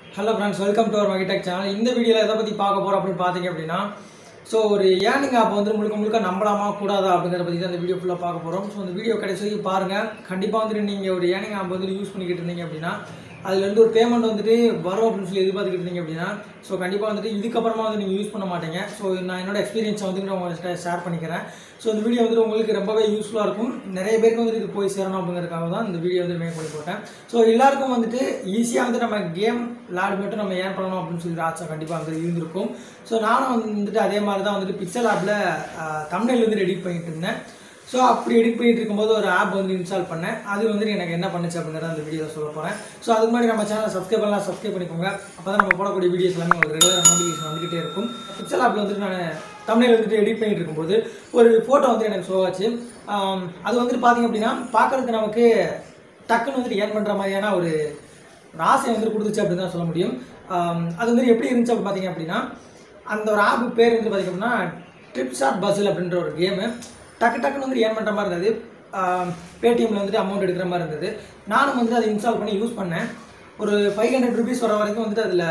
hello friends welcome to our மகிடெக் channel இந்த வீடியோவில் எதை பற்றி பார்க்க போகிறோம் அப்படின்னு பார்த்தீங்க அப்படின்னா ஸோ ஒரு ஏர்னிங் ஆப் வந்து முழுக்க முழுக்க நம்பலாமா கூடாதா அப்படிங்கிறத பற்றி தான் இந்த வீடியோ ஃபுல்லாக பார்க்க போகிறோம் ஸோ இந்த வீடியோ கடைசி வரைக்கும் பாருங்கள் கண்டிப்பாக வந்துட்டு நீங்கள் ஒரு ஏர்னிங் ஆப் வந்து யூஸ் பண்ணிக்கிட்டு இருந்தீங்க அப்படின்னா அதுலேருந்து ஒரு பேமெண்ட் வந்துட்டு வரும் அப்படின்னு சொல்லி எதிர்பார்த்துக்கிட்டு இருந்தீங்க அப்படின்னா ஸோ கண்டிப்பாக வந்துட்டு இதுக்கப்புறமா வந்து நீங்கள் யூஸ் பண்ண மாட்டீங்க ஸோ நான் என்னோட எக்ஸ்பீரியன்ஸை வந்து நான் உங்கள்கிட்ட ஷேர் பண்ணிக்கிறேன் ஸோ இந்த வீடியோ வந்துட்டு உங்களுக்கு ரொம்பவே யூஸ்ஃபுல்லாக இருக்கும் நிறைய பேருக்கு வந்துட்டு இது போய் சேரணும் அப்படிங்கிறதுக்காக தான் இந்த வீடியோ வந்து மேக் பண்ணி போட்டேன் ஸோ எல்லாருக்கும் வந்துட்டு ஈஸியாக வந்து நம்ம கேம் விளாடு மட்டும் நம்ம ஏன் பண்ணணும் அப்படின்னு சொல்லி ஆசை கண்டிப்பாக வந்து இருந்திருக்கும் ஸோ நானும் வந்துட்டு அதே மாதிரி தான் வந்துட்டு பிக்சல் ஆப்பில் தமிழில் வந்து எடிட் பண்ணிட்டு இருந்தேன் ஸோ அப்படி எடிட் பண்ணிட்டு இருக்கும்போது ஒரு ஆப் வந்து இன்ஸ்டால் பண்ணேன் அது வந்து எனக்கு என்ன பண்ணுச்சு அப்படிங்கிறத அந்த வீடியோவில் சொல்ல போகிறேன் ஸோ அதுக்கு முன்னாடி நம்ம சேனலை சப்ஸ்கிரைப் பண்ணலாம் சப்ஸ்கிரைப் பண்ணிக்கோங்க அப்போ தான் நம்ம போடக்கூடிய வீடியோஸ் எல்லாமே உங்களுக்கு ரெகுலர் நோட்டிஃபிகேஷன் வந்துகிட்டே இருக்கும் பிக்சல் ஆப்பில் வந்துட்டு நான் தமிழில் வந்துட்டு எடிட் பண்ணிட்டு இருக்கும்போது ஒரு ஃபோட்டோ வந்து எனக்கு ஷோ ஆச்சு ஆம், அது வந்துட்டு பார்த்தீங்க அப்படின்னா பார்க்கறதுக்கு நமக்கு டக்குன்னு வந்துட்டு ஏர்ன் பண்ணுற மாதிரியான ஒரு ஒரு ஆசையை வந்து கொடுத்துச்சு அப்படின்னு தான் சொல்ல முடியும் ஆம், அது வந்து எப்படி இருந்துச்சு அப்படின்னு பார்த்தீங்க அப்படின்னா அந்த ஒரு ஆப் பேர் வந்து பார்த்தீங்க அப்படின்னா ட்ரிப் ஷாட் பஸ்ஸில் அப்படின்ற ஒரு கேமு டக்கு டக்குன்னு வந்து ஏர்ன் பண்ணுற மாதிரி இருந்தது பேடிஎம்மில் வந்துட்டு அமௌண்ட் எடுக்கிற மாதிரி இருந்தது நானும் வந்துட்டு அதை இன்ஸ்டால் பண்ணி யூஸ் பண்ணேன் ஒரு ஃபைவ் ஹண்ட்ரட் ருபீஸ் வர வரைக்கும் வந்துட்டு அதில்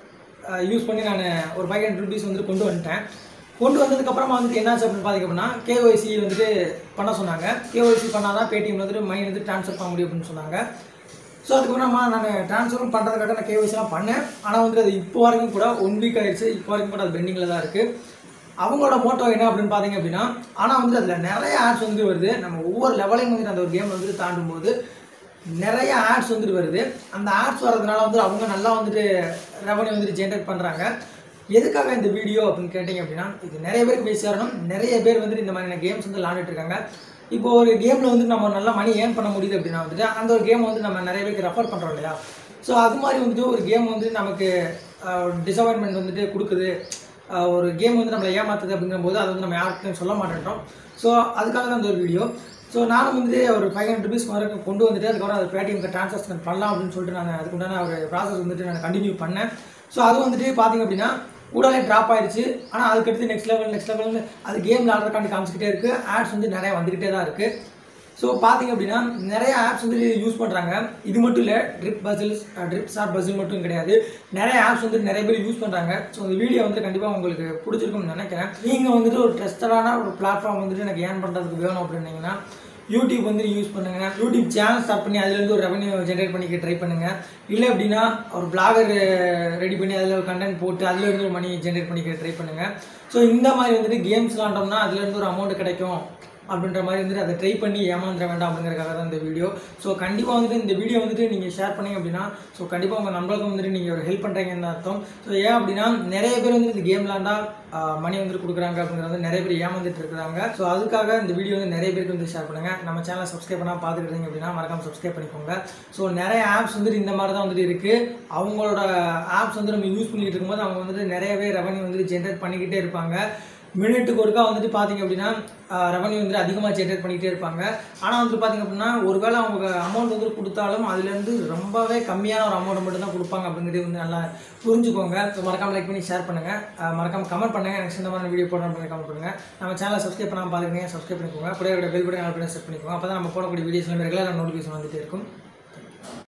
யூஸ் பண்ணி நான் ஒரு ஃபைவ் ஹண்ட்ரட் ருபீஸ் வந்துட்டு கொண்டு வந்துட்டேன் கொண்டு வந்ததுக்கப்புறமா வந்துட்டு என்னாச்சு அப்படின்னு பார்த்தீங்க அப்படின்னா கேஒய்சி வந்துட்டு பண்ண சொன்னாங்க கேஒய்சி பண்ணால் தான் பேடிஎம் வந்துட்டு மணி வந்து ட்ரான்ஸ்ஃபர் பண்ண முடியும் அப்படின்னு சொன்னாங்க ஸோ அதுக்கப்புறமா நான் ட்ரான்ஸ்ஃபரும் பண்ணுறதுக்காக நான் கேஒய்சிலாம் பண்ணேன் ஆனால் வந்துட்டு அது இப்போ வரைக்கும் கூட ஒன் வீக் ஆயிடுச்சு இப்போ வரைக்கும் கூட அது பெண்டிங்கில் தான் இருக்குது அவங்களோட மோட்டோ என்ன அப்படின்னு பார்த்தீங்க அப்படின்னா ஆனால் வந்து அதில் நிறைய ஆட்ஸ் வந்து வருது நம்ம ஒவ்வொரு லெவலையும் வந்துட்டு அந்த ஒரு கேம் வந்துட்டு தாண்டும் போது நிறைய ஆட்ஸ் வந்துட்டு வருது அந்த ஆட்ஸ் வர்றதுனால வந்து அவங்க நல்லா வந்துட்டு ரெவன்யூ வந்துட்டு ஜென்ரேட் பண்ணுறாங்க எதுக்காக இந்த வீடியோ அப்படின்னு கேட்டிங்க அப்படின்னா இது நிறைய பேருக்கு போய் சேரணும் நிறைய பேர் வந்துட்டு இந்த மாதிரியான கேம்ஸ் வந்து விளாண்டுட்டு இருக்காங்க இப்போ ஒரு கேமில் வந்து நம்ம நல்லா மணி ஏர்ன் பண்ண முடியுது அப்படின்னா வந்துட்டு அந்த ஒரு கேம் வந்து நம்ம நிறைய பேருக்கு ரெஃபர் பண்ணுறோம் இல்லையா ஸோ அது மாதிரி வந்துட்டு ஒரு கேம் வந்து நமக்கு டிசப்பாயின்மெண்ட் வந்துட்டு கொடுக்குது ஆஹ் ஒரு கேம் வந்து நம்மளை ஏமாத்துது அப்படிங்கும்போது அதை வந்து நம்ம யாருக்கும் சொல்ல மாட்டேன்றோம் ஸோ அதுக்காக தான் இந்த ஒரு வீடியோ ஸோ நானும் வந்துட்டு ஒரு ஃபைவ் ஹண்ட்ரட் ருபீஸ் வரைக்கும் கொண்டு வந்துட்டு அதுக்கப்புறம் அது பேடிஎம்க்கு ட்ரான்சாக்ஷன் பண்ணலாம் அப்படின்னு சொல்லிட்டு நான் அதுக்குண்டான ஒரு ப்ராசஸ் வந்துட்டு நான் கண்டினியூ பண்ணேன் ஸோ அது வந்துட்டு பார்த்தீங்க அப்படின்னா உடனே ட்ராப் ஆயிடுச்சு ஆனால் அதுக்கடுத்து நெக்ஸ்ட் லெவல் நெக்ஸ்ட் லெவல் அது கேம் விளாட்றதுக்காண்டி காமிச்சிக்கிட்டே இருக்குது ஆட்ஸ் வந்து நிறைய வந்துக்கிட்டே தான் இருக்குது ஸோ பார்த்தீங்க அப்படின்னா நிறைய ஆப்ஸ் வந்து யூஸ் பண்ணுறாங்க இது மட்டும் இல்லை trip puzzles trip star puzzle மட்டும் கிடையாது நிறைய ஆப்ஸ் வந்து நிறைய பேர் யூஸ் பண்ணுறாங்க ஸோ இந்த வீடியோ வந்து கண்டிப்பாக உங்களுக்கு பிடிச்சிருக்கும்னு நினைக்கிறேன் நீங்கள் வந்துட்டு ஒரு ட்ரஸ்டடான ஒரு பிளாட்ஃபார்ம் வந்துட்டு எனக்கு ஏர்ன் பண்ணுறதுக்கு வேணும் அப்படின்னீங்கன்னா யூடியூப் வந்து யூஸ் பண்ணுங்க யூடியூப் சேனல் ஸ்டார்ட் பண்ணி அதுலேருந்து ஒரு ரெவன்யூ ஜென்ரேட் பண்ணிக்க ட்ரை பண்ணுங்க இல்லை அப்படின்னா ஒரு பிளாகர் ரெடி பண்ணி அதில் ஒரு கண்டென்ட் போட்டு அதுல இருந்து ஒரு மணி ஜென்ரேட் பண்ணிக்க ட்ரை பண்ணுங்க ஸோ இந்த மாதிரி வந்துட்டு கேம்ஸ் விளாண்டோம்னா அதுலேருந்து ஒரு அமௌண்ட் கிடைக்கும் அப்படின்ற மாதிரி வந்துட்டு அதை ட்ரை பண்ணி ஏமாந்துட வேண்டாம் அப்படிங்கிறதுக்காக தான் இந்த வீடியோ ஸோ கண்டிப்பாக வந்துட்டு இந்த வீடியோ வந்துட்டு நீங்கள் ஷேர் பண்ணீங்க அப்படின்னா ஸோ கண்டிப்பாக உங்கள் நண்பர்களுக்கு வந்துட்டு நீங்கள் ஒரு ஹெல்ப் பண்ணுறீங்கன்னு அர்த்தம் ஸோ ஏன் அப்படின்னா நிறைய பேர் வந்து இந்த கேம் விளாண்டா மணி வந்துட்டு கொடுக்குறாங்க அப்படிங்கிறது வந்து நிறைய பேர் ஏமாந்துட்டு இருக்கிறாங்க ஸோ அதுக்காக இந்த வீடியோ வந்து நிறைய பேருக்கு வந்து ஷேர் பண்ணுங்கள் நம்ம சேனலை சப்ஸ்கிரைப் பண்ணால் பார்த்துக்கிட்டீங்க அப்படின்னா மறக்காம சப்ஸ்கிரைப் பண்ணிக்கோங்க ஸோ நிறைய ஆப்ஸ் வந்துட்டு இந்த மாதிரி தான் வந்துட்டு இருக்குது அவங்களோட ஆப்ஸ் வந்து நம்ம யூஸ் பண்ணிக்கிட்டு இருக்கும்போது அவங்க வந்துட்டு நிறையவே ரெவன்யூ வந்துட்டு ஜென்ரேட் பண்ணிக்கிட்டே இருப்பாங்க மினிட்டுக்கு ஒருக்கா வந்துட்டு பார்த்தீங்க அப்படின்னா ரெவன்யூ வந்துட்டு அதிகமாக ஜென்ரேட் பண்ணிக்கிட்டே இருப்பாங்க ஆனால் வந்துட்டு பார்த்தீங்க அப்படின்னா ஒருவேளை அவங்க அமௌண்ட் வந்துட்டு கொடுத்தாலும் அதுலேருந்து ரொம்பவே கம்மியான ஒரு அமௌண்ட் மட்டும் தான் கொடுப்பாங்க அப்படிங்கிறது வந்து நல்லா புரிஞ்சுக்கோங்க ஸோ மறக்காம லைக் பண்ணி ஷேர் பண்ணுங்கள் மறக்காம கமெண்ட் பண்ணுங்கள் நெக்ஸ்ட் இந்த மாதிரி வீடியோ போடுறோம் பண்ணி கமெண்ட் பண்ணுங்கள் நம்ம சேனலை சப்ஸ்கிரைப் பண்ணாமல் பார்த்துக்கங்க சப்ஸ்கிரைப் பண்ணிக்கோங்க கூட பெல் பட்டன் ஆல் பண்ணி செட் பண்ணிக்கோங்க அப்போ தான் நம்ம போடக்கூடிய வீடியோஸ் ரெகுலராக நோட்டிஃபிகேஷன் வந்துட்டே இருக்கும்